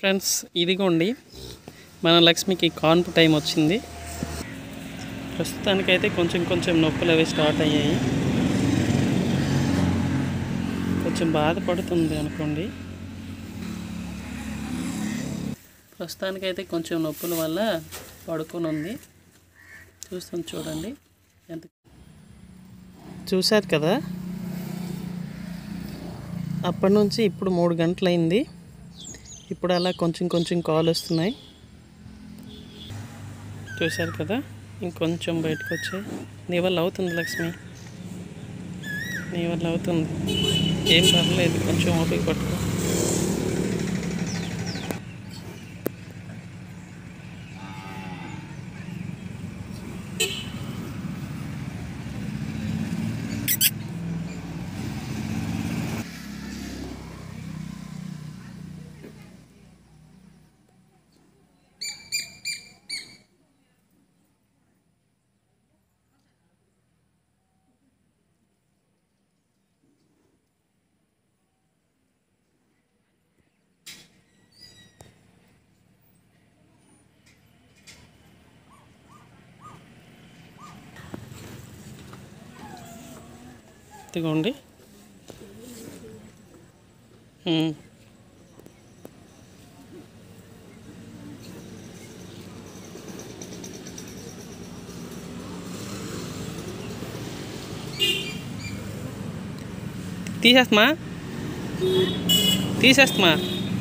Friends ఇదిగోండి మన లక్ష్మికి కాన్పు టైం వచ్చింది ప్రస్తుతానికైతే కొంచెం కొంచెం నొప్పులు అవి స్టార్ట్ అయ్యాయి కొంచెం బాధపడుతుంది అనుకోండి ప్రస్తుతానికైతే కొంచెం నొప్పుల వల్ల పడుకొని ఉంది చూస్తుంది చూడండి ఎంత చూశారు కదా అప్పటి నుంచి ఇప్పుడు మూడు గంటలైంది ఇప్పుడు అలా కొంచెం కొంచెం కాల్ వస్తున్నాయి చూశారు కదా ఇంకొంచెం బయటకు వచ్చాయి నీ వల్ల అవుతుంది లక్ష్మి నీ వల్ల అవుతుంది ఏం పర్లేదు కొంచెం ఓపిక పట్టుకో ఇదిగోండి ఉమ్. తీసేస్తమా తీసేస్తమా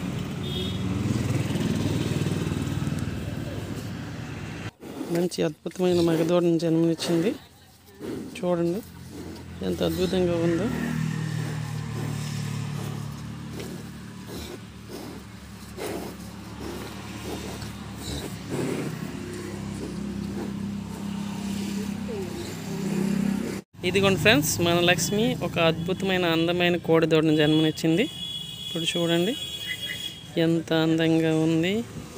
మంచి అద్భుతమైన మగదోడని జన్మనిచ్చింది చూడండి ఎంత అద్భుతంగా ఉందో ఇదిగోండి ఫ్రెండ్స్ మన లక్ష్మి ఒక అద్భుతమైన అందమైన కోడిదోడని జన్మనిచ్చింది ఇప్పుడు చూడండి ఎంత అందంగా ఉంది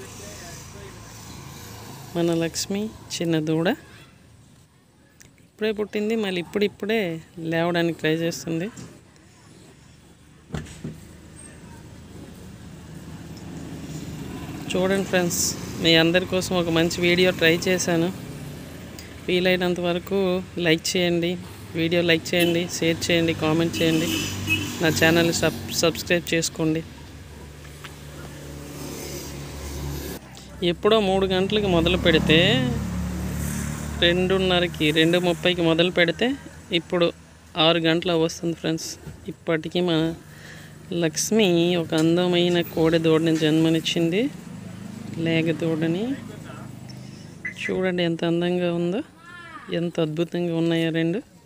మన లక్ష్మి చిన్న దూడ ఇప్పుడే పుట్టింది మళ్ళీ ఇప్పుడు ఇప్పుడే లేవడానికి ట్రై చేస్తుంది చూడండి ఫ్రెండ్స్ మీ అందరి కోసం ఒక మంచి వీడియో ట్రై చేశాను వీలైనంత వరకు లైక్ చేయండి వీడియో లైక్ చేయండి షేర్ చేయండి కామెంట్ చేయండి నా ఛానల్ సబ్ సబ్స్క్రైబ్ చేసుకోండి ఎప్పుడో మూడు గంటలకి మొదలు పెడితే రెండున్నరకి రెండు ముప్పైకి మొదలు పెడితే ఇప్పుడు ఆరు గంటల వస్తుంది ఫ్రెండ్స్ ఇప్పటికీ మా లక్ష్మి ఒక అందమైన కోడి దూడని జన్మనిచ్చింది లేగ దూడని చూడండి ఎంత అందంగా ఉందో ఎంత అద్భుతంగా ఉన్నాయో రెండు